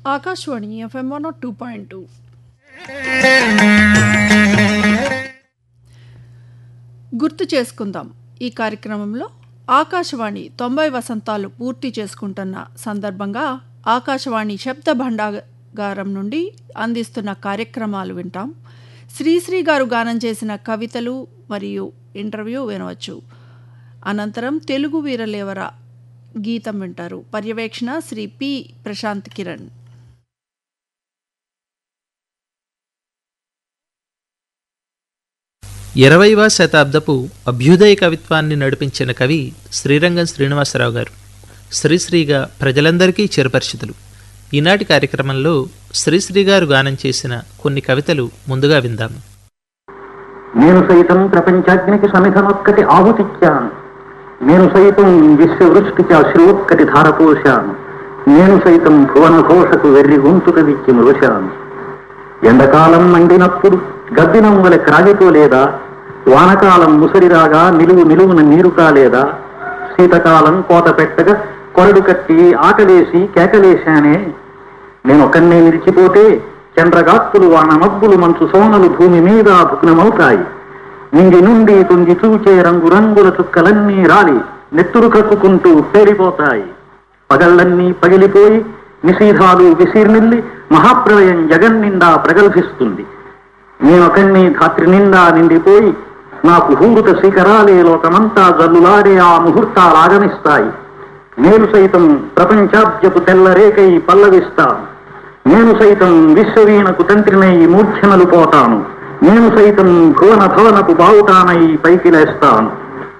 Akashvani FM one two point two గుర్తు చేసుకుందాం ఈ కార్యక్రమంలో ఆకాశవాణి తొంభై వసంతాలు పూర్తి చేసుకుంటున్న సందర్భంగా ఆకాశవాణి శబ్ద భండాగారం నుండి అందిస్తున్న కార్యక్రమాలు వింటాం శ్రీశ్రీ గారు గానం చేసిన కవితలు మరియు ఇంటర్వ్యూ వినవచ్చు అనంతరం తెలుగు వీరలేవర గీతం వింటారు పర్యవేక్షణ శ్రీ పి ప్రశాంత్ కిరణ్ ఇరవైవ శతాబ్దపు అభ్యుదయ కవిత్వాన్ని నడిపించిన కవి శ్రీరంగం శ్రీనివాసరావు గారు శ్రీశ్రీగా ప్రజలందరికీ చిరపరిచితులు ఈనాటి కార్యక్రమంలో శ్రీశ్రీ గారు గానం చేసిన కొన్ని కవితలు ముందుగా విందాము నేను సైతం ప్రపంచాగ్నికి సమిధమొక్కటి ఆహుతిచ్చాను నేను సైతం విశ్వవృష్టికి అశ్రోక్కటి ధారపోశాను నేను సైతం భువన ఘోషకు వెర్రి గొంతుక విచ్చి మృశాను ఎండకాలం మండినప్పుడు గద్దినం వలె క్రాగిపోలేదా వానకాలం ముసరిరాగా నిలువు నిలువున నీరు కాలేదా శీతకాలం కోత పెట్టగా కొరడు కట్టి ఆకలేసి కేకలేశానే నేను ఒక్కన్నే నిలిచిపోతే చంద్రగాత్తులు వాన మబ్బులు మంచు సోనలు భూమి మీద భుగ్నమవుతాయి నింగి నుండి తుంగి చూచే రంగురంగుల చుక్కలన్నీ రాలి నెత్తురు కక్కుకుంటూ పేరిపోతాయి పగళ్ళన్నీ పగిలిపోయి నిషీధాలు విసీర్నిల్లి మహాప్రలయం జగన్ నిండా ప్రగల్భిస్తుంది నేనొకన్ని ధాత్రి నిండా నిండిపోయి నాకు హూరుత శిఖరాలే లోకమంతా జల్లులాడే ఆ ముహూర్తాలాగమిస్తాయి నేను సైతం ప్రపంచాబ్జపు తెల్లరేకై పల్లవిస్తాను నేను సైతం విశ్వవీణకు తంత్రినై మూర్ఛనలు పోతాను నేను సైతం భువన భవనపు బావుటానై పైకి లేస్తాను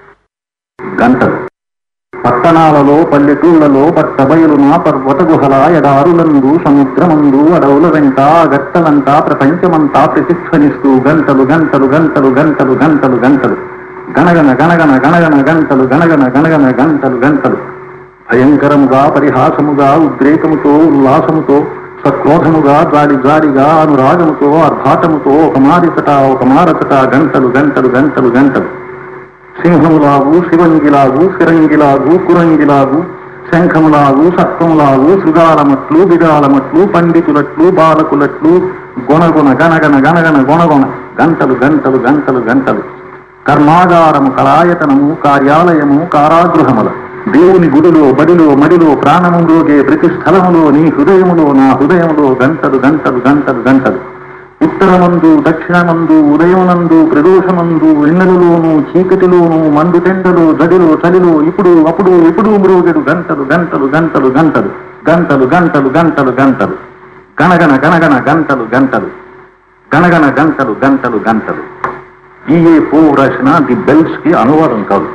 గంటలు పట్టణాలలో పల్లెటూళ్లలో పట్టబయలున పర్వత గుహల ఎడారులందు సముద్రమందు అడవుల వెంట గట్టలంతా ప్రపంచమంతా ప్రతిధ్వనిస్తూ గంటలు గంటలు గంటలు గంటలు గంటలు గంటలు గణగణ గణగణ గణగణ గంటలు గణగణ గణగణ గంటలు గంటలు భయంకరముగా పరిహాసముగా ఉద్రేకముతో ఉల్లాసముతో సక్రోధముగా జాలి జాలిగా అనురాగముతో అర్భాటముతో ఒక మారితట ఒక మారతట గంటలు గంటలు గంటలు గంటలు సింహములాగు శివంగిలాగు ఫిరంగిలాగు కురంగిలాగు శంఖములాగు సత్వములాగు శృగాలమట్లు బిగాలమట్లు పండితులట్లు బాలకులట్లు గొనగొన గనగన గనగన గొనగొన గంటలు గంటలు గంటలు గంటలు కర్మాగారము కళాయతనము కార్యాలయము కారాగృహముల దేవుని గుడిలో బడిలో మడిలో ప్రాణము రోగే ప్రతి స్థలములో నీ హృదయములో నా హృదయములో గంటలు గంటలు గంటలు గంటలు ఉత్తరమందు దక్షిణమందు ఉదయమునందు ప్రదోషమందు వెన్నెలలోను చీకటిలోను మండు టెండలో గదిలో చలిలో ఇప్పుడు అప్పుడు ఎప్పుడు మ్రోగెడు గంటలు గంటలు గంటలు గంటలు గంటలు గంటలు గంటలు గంటలు గణగణ గణగణ గంటలు గంటలు గణగణ గంటలు గంటలు గంటలు ఈఏ పో రాసిన ది బెల్స్ కి అనువాదం కాదు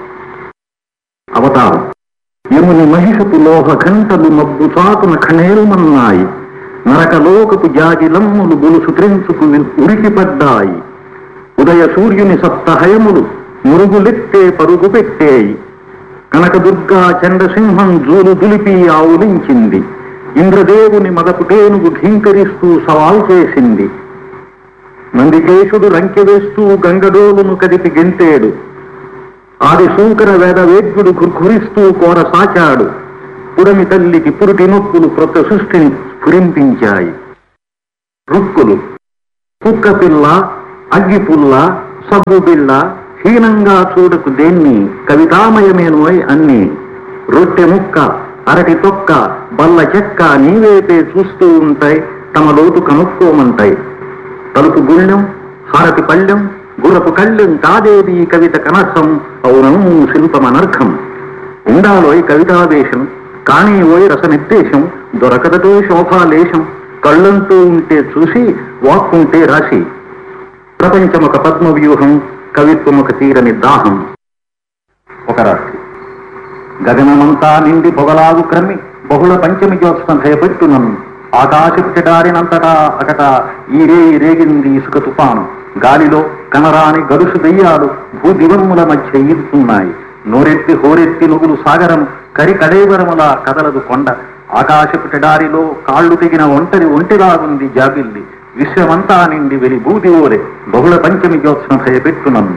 అవతారం యముని మహిషపు లోహ గంటలు మబ్బు చాటున ఖణేరుమన్నాయి నరకలోకపు జాగిలమ్ములు గొలుసు త్రెంచుకు ఉరికిపడ్డాయి ఉదయ సూర్యుని సప్తహయములు మురుగులెత్తే పరుగు పెట్టేయి కనకదుర్గా చంద్రసింహం జూలు దులిపి ఆవులించింది ఇంద్రదేవుని మదపుటేనుగు ఘీంకరిస్తూ సవాల్ చేసింది నందికేశుడు రంకె వేస్తూ గంగడోలును కదిపి గెంతేడు ఆది శూకర వేద వేద్యుడు గుర్ఘురిస్తూ కోర సాచాడు పురమి తల్లికి పురుటి నొప్పులు క్రొత్త సృష్టిని స్ఫురింపించాయి రుక్కులు కుక్క పిల్ల అగ్గిపుల్ల సబ్బు బిళ్ళ హీనంగా చూడకు దేన్ని కవితామయమేనోయ్ అన్ని రొట్టె ముక్క అరటి తొక్క బల్ల చెక్క నీవేపే చూస్తూ ఉంటాయి తమ లోటు కనుక్కోమంటాయి తలుపు గుళ్ళెం హారతి పళ్ళెం గుర్రపు కళ్ళెం కాదేది కవిత కనర్హం పౌరం శిల్పమనర్ఘం ఉండాలోయ్ కవితావేశం కానీ ఓయ్ రసనిర్దేశం దొరకదటో శోభాలేశం కళ్ళంతో ఉంటే చూసి వాక్కుంటే రాసి ప్రపంచమొక పద్మవ్యూహం కవిత్వమొక తీరని దాహం ఒక రాత్రి గగనమంతా నిండి పొగలాగు క్రమి బహుళ పంచమి జ్యోత్సం భయపెట్టునను ఆకాశపు చెడారినంతటా అకట ఈరే రేగింది ఇసుక తుఫాను గాలిలో కనరాని గడుసు దెయ్యాలు భూదివమ్ముల మధ్య ఈదుతున్నాయి నోరెత్తి హోరెత్తి నుగులు సాగరం కరి కడేవరముల కదలదు కొండ ఆకాశపు చెడారిలో కాళ్ళు తెగిన ఒంటరి ఒంటిలాగుంది జాబిల్లి విశ్వమంతా నిండి వెలి బూది ఓరే బహుళ పంచమి జ్యోత్సం భయపెట్టునన్ను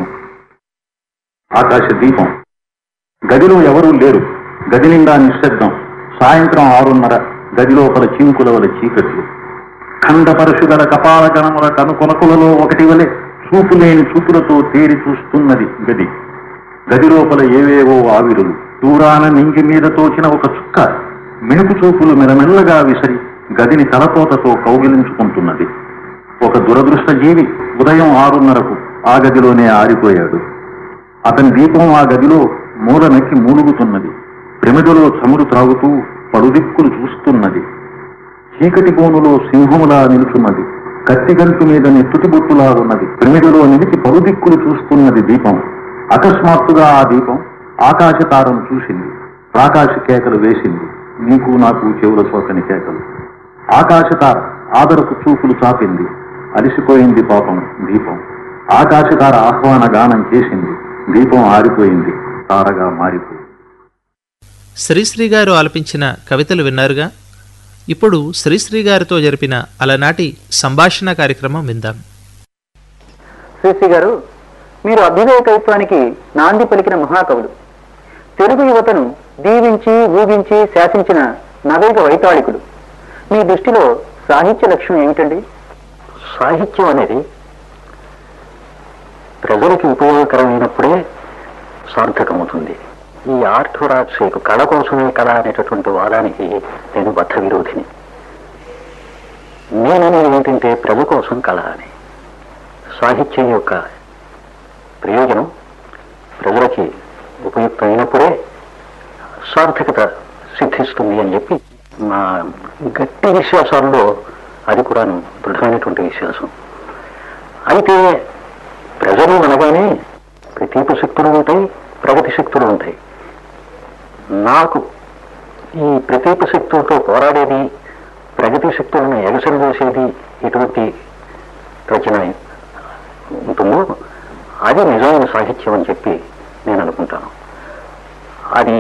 ఆకాశ దీపం గదిలో ఎవరూ లేరు గది నిండా నిశ్శబ్దం సాయంత్రం ఆరున్నర గది లోపల చింకుల వల చీకట్లు ఖండపరశుగల కపాల గణముల కనుకొనకులలో ఒకటి వలె చూపు లేని చూపులతో తేరి చూస్తున్నది గది గది లోపల ఏవేవో ఆవిరులు దూరాన నింగి మీద తోచిన ఒక చుక్క మినుకు చూపులు మెరమెల్లగా విసరి గదిని తలపోతతో కౌగిలించుకుంటున్నది ఒక దురదృష్ట జీవి ఉదయం ఆరున్నరకు ఆ గదిలోనే ఆరిపోయాడు అతని దీపం ఆ గదిలో మూలనెక్కి మూలుగుతున్నది ప్రమిదలో చమురు త్రాగుతూ పడుదిక్కులు చూస్తున్నది చీకటి కోనులో సింహములా నిలుచున్నది కత్తిగంటు మీద నెత్తుటి బొట్టులా ఉన్నది ప్రమిదలో నిలిచి పరుదిక్కులు చూస్తున్నది దీపం అకస్మాత్తుగా ఆ దీపం ఆకాశ తారను చూసింది ఆకాశ కేకలు వేసింది నీకు నాకు చెవుల సోకని కేకలు ఆకాశ తార ఆదరపు చూపులు చాపింది అలిసిపోయింది పాపం దీపం ఆకాశ తార ఆహ్వాన గానం చేసింది దీపం ఆరిపోయింది తారగా మారిపోయింది శ్రీశ్రీ గారు ఆలపించిన కవితలు విన్నారుగా ఇప్పుడు శ్రీశ్రీ గారితో జరిపిన అలనాటి సంభాషణ కార్యక్రమం విందాం శ్రీశ్రీ గారు మీరు అభ్యుదయ కవిత్వానికి నాంది పలికిన మహాకవులు తెలుగు యువతను దీవించి ఊగించి శాసించిన నవేగ వైతాళికులు మీ దృష్టిలో సాహిత్య లక్ష్యం ఏమిటండి సాహిత్యం అనేది ప్రజలకి ఉపయోగకరమైనప్పుడే సార్థకమవుతుంది ఈ ఆర్థోడాక్సీకు కళ కోసమే కళ అనేటటువంటి వాదానికి నేను బద్ధ విరోధిని నేననేది ఏంటంటే ప్రజ కోసం కళ అని సాహిత్యం యొక్క ప్రయోజనం ప్రజలకి ఉపయుక్తమైనప్పుడే సార్థకత సిద్ధిస్తుంది అని చెప్పి మా గట్టి విశ్వాసాల్లో అది కూడాను దృఢమైనటువంటి విశ్వాసం అయితే ప్రజలు అనగానే ప్రతీప శక్తులు ఉంటాయి ప్రగతి శక్తులు ఉంటాయి నాకు ఈ ప్రతీప శక్తులతో పోరాడేది ప్రగతి శక్తులను ఎగసన చేసేది ఎటువంటి రచన ఉంటుందో అది నిజమైన సాహిత్యం అని చెప్పి నేను అనుకుంటాను అది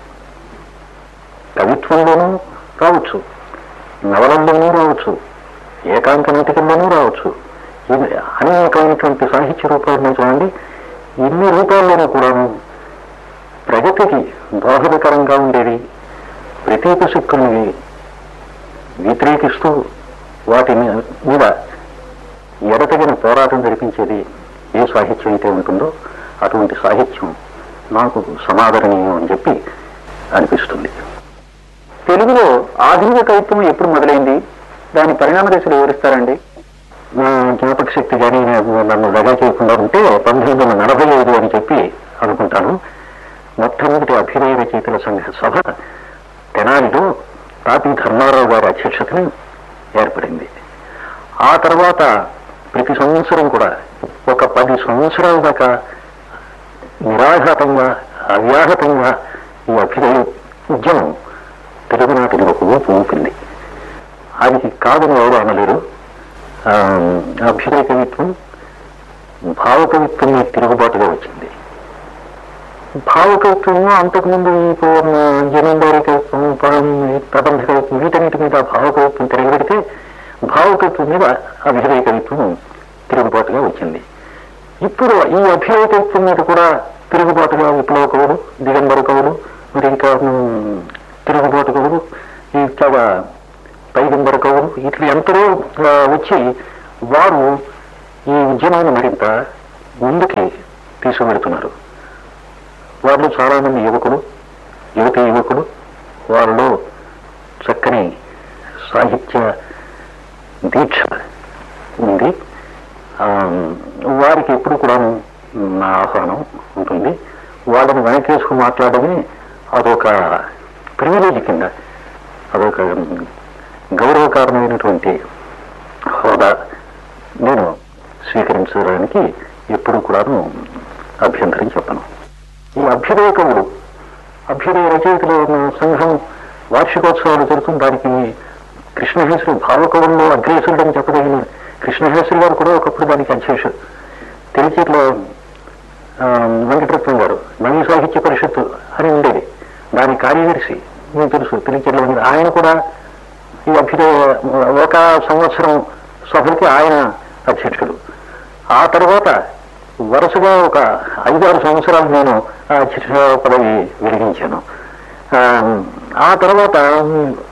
కవిత్వంలోనూ రావచ్చు నవలల్లోనూ రావచ్చు ఏకాంత నాటకంలోనూ రావచ్చు ఇది అనేకమైనటువంటి సాహిత్య రూపాలను చూడండి ఇన్ని రూపాల్లోనూ కూడాను ప్రగతికి దోహదకరంగా ఉండేది ప్రతీక శక్తుల్ని వ్యతిరేకిస్తూ వాటి మీ- మీద ఎడతగిన పోరాటం జరిపించేది ఏ సాహిత్యం అయితే ఉంటుందో అటువంటి సాహిత్యం నాకు సమాదరణీయం అని చెప్పి అనిపిస్తుంది తెలుగులో ఆధునిక కవిత్వం ఎప్పుడు మొదలైంది దాని పరిణామ దశలు వివరిస్తారండి నా జ్ఞాపక శక్తి కానీ నాకు నన్ను దగా చేయకుండా ఉంటే పంతొమ్మిది వందల నలభై ఐదు అని చెప్పి అనుకుంటాను మొట్టమొదటి అభ్యుదయ రచయితల సంఘ సభ తెనాలిలో తాపి ధర్మారావు గారి అధ్యక్షతన ఏర్పడింది ఆ తర్వాత ప్రతి సంవత్సరం కూడా ఒక పది సంవత్సరాల దాకా నిరాఘాతంగా అవ్యాహతంగా ఈ అభ్యుదయ ఉద్యమం తెలుగునాటిని ఒక ఊపు ఊపింది అది కాదని ఎవరు అనలేరు ఆ, అభ్యుదయ కవిత్వం భావ కవిత్వం మీద తిరుగుబాటుగా వచ్చింది భావ కవిత్వం అంతకుముందు ఈ పూర్ణ జమీందారీ కవిత్వం పరం- ప్రబంధ కవిత్వం వీటన్నిటి మీద భావ కవిత్వం తిరగబెడితే భావ కవిత్వం మీద అభ్యుదయ కవిత్వం తిరుగుబాటుగా వచ్చింది ఇప్పుడు ఈ అభ్యుదయ కవిత్వం మీద కూడా తిరుగుబాటుగా విప్లవ కవులు దిగంబర కవులు మరి ఇంకా ఉమ్, తిరుగుబాటు కవులు ఇంకా పైగంబర కవులు ఇట్లా ఎంతరో ఆ, వచ్చి వారు ఈ ఉద్యమాన్ని మరింత ముందుకి తీసుకువెడుతున్నారు వాళ్ళు చాలా మంది యువకులు యువతి యువకులు వాళ్ళలో చక్కని సాహిత్య దీక్ష ఉంది ఆ, వారికి ఎప్పుడు కూడా నా ఆహ్వానం ఉంటుంది వాళ్ళని వెనకేసుకుని మాట్లాడమే అదొక ప్రివిలేజ్ కింద అదొక గౌరవకారణమైనటువంటి హోదా నేను స్వీకరించడానికి ఎప్పుడు కూడాను అభ్యంతరం చెప్పను ఈ అభ్యుదయ కవులు అభ్యుదయ రచయితల సంఘం వార్షికోత్సవాలు జరుగుతుంది దానికి కృష్ణహేశ్వరి భావకవుల్లో అగ్రేసురుడు అని చెప్పదగిన కృష్ణహేశ్వరి గారు కూడా ఒకప్పుడు దానికి అధ్యక్షుడు తెలిచేట్లో వెంకటరత్నం గారు నవీ సాహిత్య పరిషత్తు అని ఉండేది దాని కార్యదర్శి మీకు తెలుసు తెలిచేట్లో ఆయన కూడా ఈ అభ్యుదయ ఒక సంవత్సరం సభలకి ఆయన అధ్యక్షుడు ఆ తర్వాత వరుసగా ఒక ఐదారు సంవత్సరాలు నేను ఆ అధ్యక్ష పదవి వెలిగించాను ఆ, ఆ తర్వాత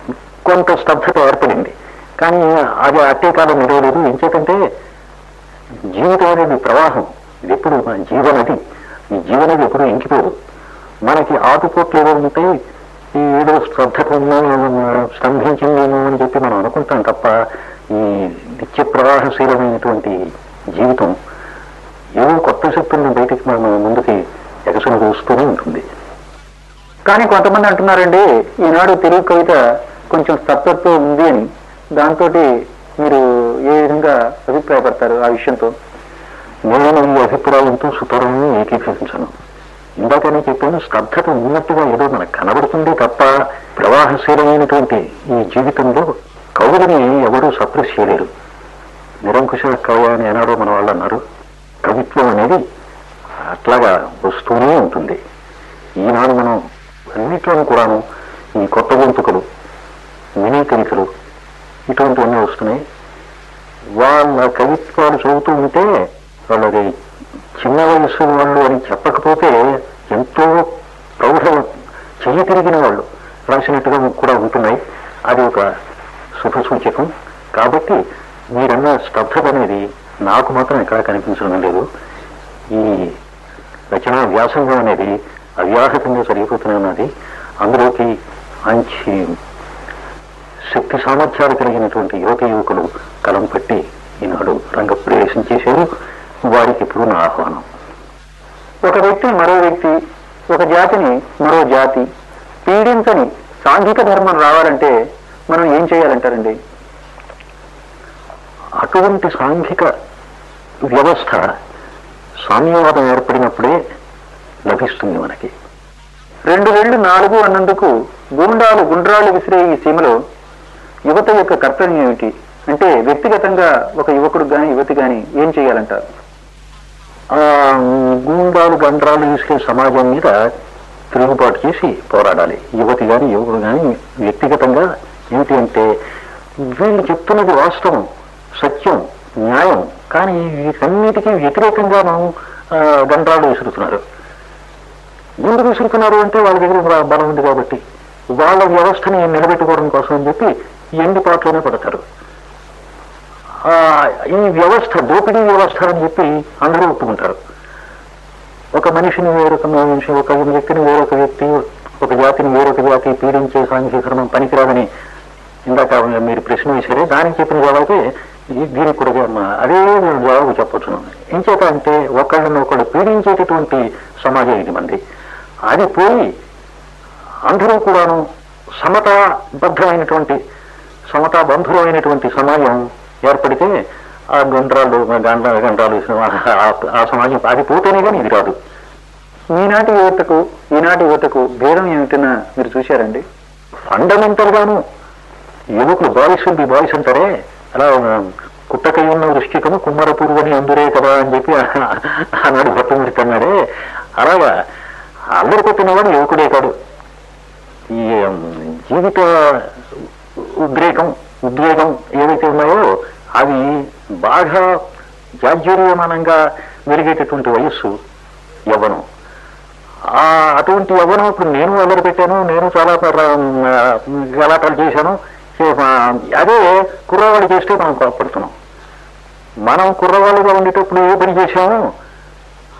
కొంత స్తబ్దత ఏర్పడింది కానీ అది అట్టే కాలం నిలవలేదు ఎంచేతంటే జీవితం అనేది ప్రవాహం ఇది ఎప్పుడు మన జీవనది ఈ జీవనది ఎప్పుడు ఇంకిపోదు మనకి ఆటుపోట్లు ఏదో ఉంటాయి ఈ ఏదో శ్రద్ధత ఉందో స్తంభించిందేమో అని చెప్పి మనం అనుకుంటాం తప్ప ఈ నిత్య ప్రవాహశీలమైనటువంటి జీవితం ఏదో కొత్త శక్తులను బయటికి మనం ముందుకి ఎగసన చూస్తూనే ఉంటుంది కానీ కొంతమంది అంటున్నారండి ఈనాడు తెలుగు కవిత కొంచెం స్తబ్దత్వం ఉంది అని దాంతో మీరు ఏ విధంగా అభిప్రాయపడతారు ఆ విషయంతో నేను ఈ అభిప్రాయంతో సుతరాన్ని ఏకీకరించను ఇందాకనే చెప్పాను స్తబ్దత ఉన్నట్టుగా ఏదో మనకు కనబడుతుంది తప్ప ప్రవాహశీలమైనటువంటి ఈ జీవితంలో కవులని ఎవరూ సప్రెస్ చేయలేరు నిరంకుశ కవి అని ఏనాడో మన వాళ్ళు అన్నారు కవిత్వం అనేది అట్లాగా వస్తూనే ఉంటుంది ఈనాడు మనం అన్నిట్లోనూ కూడాను ఈ కొత్త గొంతుకలు మినీ కవితలు ఇటువంటివన్నీ వస్తున్నాయి వాళ్ళ కవిత్వాలు చదువుతూ ఉంటే వాళ్ళది చిన్న వయసు వాళ్ళు అని చెప్పకపోతే ఎంతో ప్రౌఢ చెయ్యి తిరిగిన వాళ్ళు రాసినట్టుగా కూడా ఉంటున్నాయి అది ఒక శుభ సూచకం కాబట్టి మీరన్న స్తబ్దత అనేది నాకు మాత్రం ఎక్కడా కనిపించడం లేదు ఈ రచనా వ్యాసంగం అనేది అవ్యాహతంగా జరిగిపోతూనే ఉన్నది అందులోకి మంచి శక్తి సామర్థ్యాలు కలిగినటువంటి యువత యువకులు కలం పట్టి ఈనాడు రంగప్రవేశం చేశారు వారికి ఇప్పుడు నా ఆహ్వానం ఒక వ్యక్తిని మరో వ్యక్తి ఒక జాతిని మరో జాతి పీడించని సాంఘిక ధర్మం రావాలంటే మనం ఏం చేయాలంటారండి అటువంటి సాంఘిక వ్యవస్థ సామ్యవాదం ఏర్పడినప్పుడే లభిస్తుంది మనకి రెండు రెండు నాలుగు అన్నందుకు గుండాలు గుండ్రాలు విసిరే ఈ సీమలో యువత యొక్క కర్తవ్యం ఏమిటి అంటే వ్యక్తిగతంగా ఒక యువకుడు గాని యువతి గాని ఏం చేయాలంటారు ఆ గూండాలు గండ్రాలు విసిరే సమాజం మీద తిరుగుబాటు చేసి పోరాడాలి యువతి కానీ యువకుడు కానీ వ్యక్తిగతంగా ఏమిటి అంటే వీళ్ళు చెప్తున్నది వాస్తవం సత్యం న్యాయం కానీ వీటన్నిటికీ వ్యతిరేకంగా మనం ఆ, గండ్రాలు విసురుతున్నారు ఎందుకు విసురుతున్నారు అంటే వాళ్ళ దగ్గర బ- బలం ఉంది కాబట్టి వాళ్ళ వ్యవస్థని నిలబెట్టుకోవడం కోసం అని చెప్పి ఎండుపాట్లోనే పడతారు ఆ, ఈ వ్యవస్థ దోపిడీ వ్యవస్థ అని చెప్పి అందరూ ఒప్పుకుంటారు ఒక మనిషిని వేరొక మనిషి ఒక వ్యక్తిని వేరొక వ్యక్తి ఒక జాతిని వేరొక జాతి పీడించే సాంఘికరణం పనికిరాదని ఇందాక మీరు ప్రశ్న వేశారే దానికి చెప్పిన జవాబే ఈ- దీనికి కూడా జమ- అదే జవాబు చెప్పొచ్చు ఎంచేత అంటే ఒకళ్ళని ఒకళ్ళు పీడించేటటువంటి సమాజం ఇది మంది అది పోయి అందరూ కూడాను సమతాబద్ధమైనటువంటి సమతా బంధువులైనటువంటి సమాజం ఏర్పడితే ఆ గండ్రాలు గండ్ర గండ్రాలు ఆ- ఆ సమాజం అది పోతేనే కానీ ఇది రాదు ఈనాటి యువతకు ఈనాటి యువతకు భేదం ఏమిటన్నా మీరు చూశారండి ఫండమెంటల్ గాను యువకులు బాయ్స్ బి బాయ్స్ అంటారే అలా కుట్టకై ఉన్న వృష్టికము కుమ్మర పురుగని అందురే కదా అని చెప్పి ఆనాడు భట్టమూర్తి అన్నాడే అలాగా అందరు కొట్టినవాడు యువకుడే కాదు ఈ ఉమ్, జీవిత ఉద్రేకం ఉద్వేగం ఏవైతే ఉన్నాయో అవి బాగా జాజ్వర్యమానంగా మెరిగేటటువంటి వయస్సు యవ్వనం ఆ అటువంటి యవ్వనం ఇప్పుడు నేను అల్లరి పెట్టాను నేను చాలా పర- ఆ, గలాటాలు చేశాను చే- ఆ, అదే కుర్రవాళ్ళు చేస్తే మనం కోపడుతున్నాం మనం కుర్రవాళ్ళుగా ఉండేటప్పుడు ఏ పని చేశామో